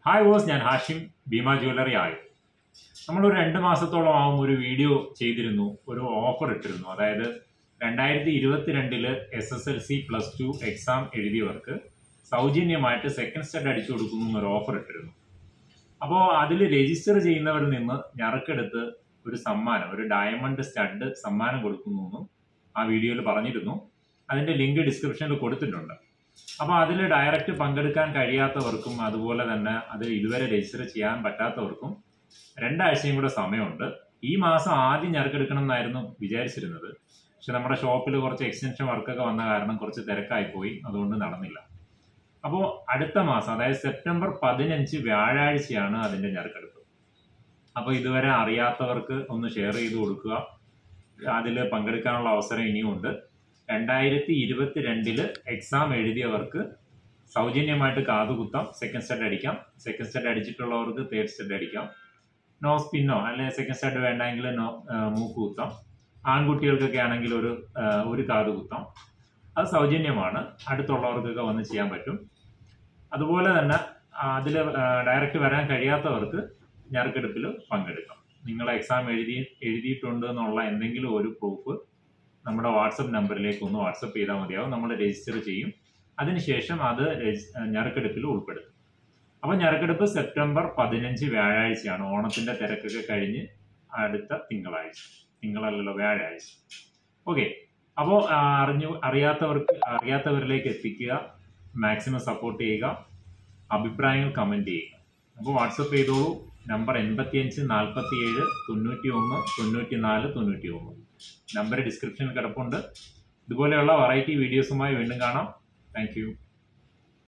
hi was ഞാൻ Hashim Bhima jewellery ആയി നമ്മളൊരു രണ്ട് മാസത്തോളം ആവും ഒരു വീഡിയോ ചെയ്തിരുന്നു ഒരു ഓഫർ ഇട്ടിരുന്നു അതായത് രണ്ടായിരത്തി ഇരുപത്തിരണ്ടില് S S L C plus two exam എഴുതിയവർക്ക് സൗജന്യമായിട്ട് സെക്കൻഡ് സ്റ്റഡ് അടിച്ചു കൊടുക്കുന്നു എന്നൊരു ഓഫർ ഇട്ടിരുന്നു അപ്പോൾ അതിൽ രജിസ്റ്റർ ചെയ്യുന്നവരിൽ നിന്ന് ഞറക്കെടുത്ത് ഒരു സമ്മാനം ഒരു ഡയമണ്ട് സ്റ്റഡ് സമ്മാനം കൊടുക്കുന്നു എന്നും ആ വീഡിയോയിൽ പറഞ്ഞിരുന്നു അതിന്റെ ലിങ്ക് ഡിസ്ക്രിപ്ഷനിൽ കൊടുത്തിട്ടുണ്ട് അപ്പോൾ അതിൽ ഡയറക്റ്റ് പങ്കെടുക്കാൻ കഴിയാത്തവർക്കും അതുപോലെ തന്നെ അത് ഇതുവരെ രജിസ്റ്റർ ചെയ്യാൻ പറ്റാത്തവർക്കും രണ്ടാഴ്ചയും കൂടെ സമയമുണ്ട് ഈ മാസം ആദ്യം ഞെറുക്കെടുക്കണം എന്നായിരുന്നു വിചാരിച്ചിരുന്നത് പക്ഷെ നമ്മുടെ ഷോപ്പിൽ കുറച്ച് എക്സ്റ്റൻഷൻ വർക്കൊക്കെ വന്ന കാരണം കുറച്ച് തിരക്കായി പോയി അതുകൊണ്ട് നടന്നില്ല അപ്പോൾ അടുത്ത മാസം അതായത് സെപ്റ്റംബർ പതിനഞ്ച് വ്യാഴാഴ്ചയാണ് അതിന്റെ ഞെറുക്കെടുപ്പ് അപ്പോൾ ഇതുവരെ അറിയാത്തവർക്ക് ഒന്ന് ഷെയർ ചെയ്ത് കൊടുക്കുക അതിൽ പങ്കെടുക്കാനുള്ള അവസരം ഇനിയും ഉണ്ട് രണ്ടായിരത്തി ഇരുപത്തിരണ്ടില് എക്സാം എഴുതിയവർക്ക് സൗജന്യമായിട്ട് കാതുകുത്താം സെക്കൻഡ് സ്റ്റഡ് അടിക്കാം സെക്കൻഡ് സ്റ്റഡ് അടിച്ചിട്ടുള്ളവർക്ക് തേർഡ് സ്റ്റഡ് അടിക്കാം നോ സ്പിന്നോ അല്ലെങ്കിൽ സെക്കൻഡ് സ്റ്റഡ് വേണ്ടെങ്കിൽ നോ മൂക്ക് കുത്താം ആൺകുട്ടികൾക്കൊക്കെ ആണെങ്കിൽ ഒരു ആ, ഒരു കാത് കുത്താം അത് സൗജന്യമാണ് അടുത്തുള്ളവർക്കൊക്കെ വന്ന് ചെയ്യാൻ പറ്റും അതുപോലെ തന്നെ അതിൽ ഡയറക്റ്റ് വരാൻ കഴിയാത്തവർക്ക് ഞെറുക്കെടുപ്പിൽ പങ്കെടുക്കാം നിങ്ങൾ എക്സാം എഴുതി എഴുതിയിട്ടുണ്ട് എന്നുള്ള എന്തെങ്കിലും ഒരു പ്രൂഫ് നമ്മുടെ വാട്സപ്പ് നമ്പറിലേക്ക് ഒന്ന് വാട്സപ്പ് ചെയ്താൽ മതിയാവും നമ്മൾ രജിസ്റ്റർ ചെയ്യും അതിനുശേഷം അത് രജി- ഞെറുക്കെടുപ്പിൽ ഉൾപ്പെടുത്തും അപ്പോൾ ഞെറുക്കെടുപ്പ് സെപ്റ്റംബർ പതിനഞ്ച് വ്യാഴാഴ്ചയാണ് ഓണത്തിന്റെ തിരക്കൊക്കെ കഴിഞ്ഞ് അടുത്ത തിങ്കളാഴ്ച തിങ്കളല്ലല്ലോ വ്യാഴാഴ്ച ഓക്കെ അപ്പോൾ അറിഞ്ഞു അറിയാത്തവർക്ക് അറിയാത്തവരിലേക്ക് എത്തിക്കുക മാക്സിമം സപ്പോർട്ട് ചെയ്യുക അഭിപ്രായങ്ങൾ കമൻറ്റ് ചെയ്യുക അപ്പോൾ വാട്സപ്പ് ചെയ്തോളൂ നമ്പർ എൺപത്തിയഞ്ച് നാൽപ്പത്തി ഏഴ് തൊണ്ണൂറ്റി ഒന്ന് തൊണ്ണൂറ്റി നാല് തൊണ്ണൂറ്റി ഒന്ന് നമ്പർ ഡിസ്ക്രിപ്ഷനിൽ കിടപ്പുണ്ട് ഇതുപോലെയുള്ള വെറൈറ്റി വീഡിയോസുമായി വീണ്ടും കാണാം താങ്ക് യു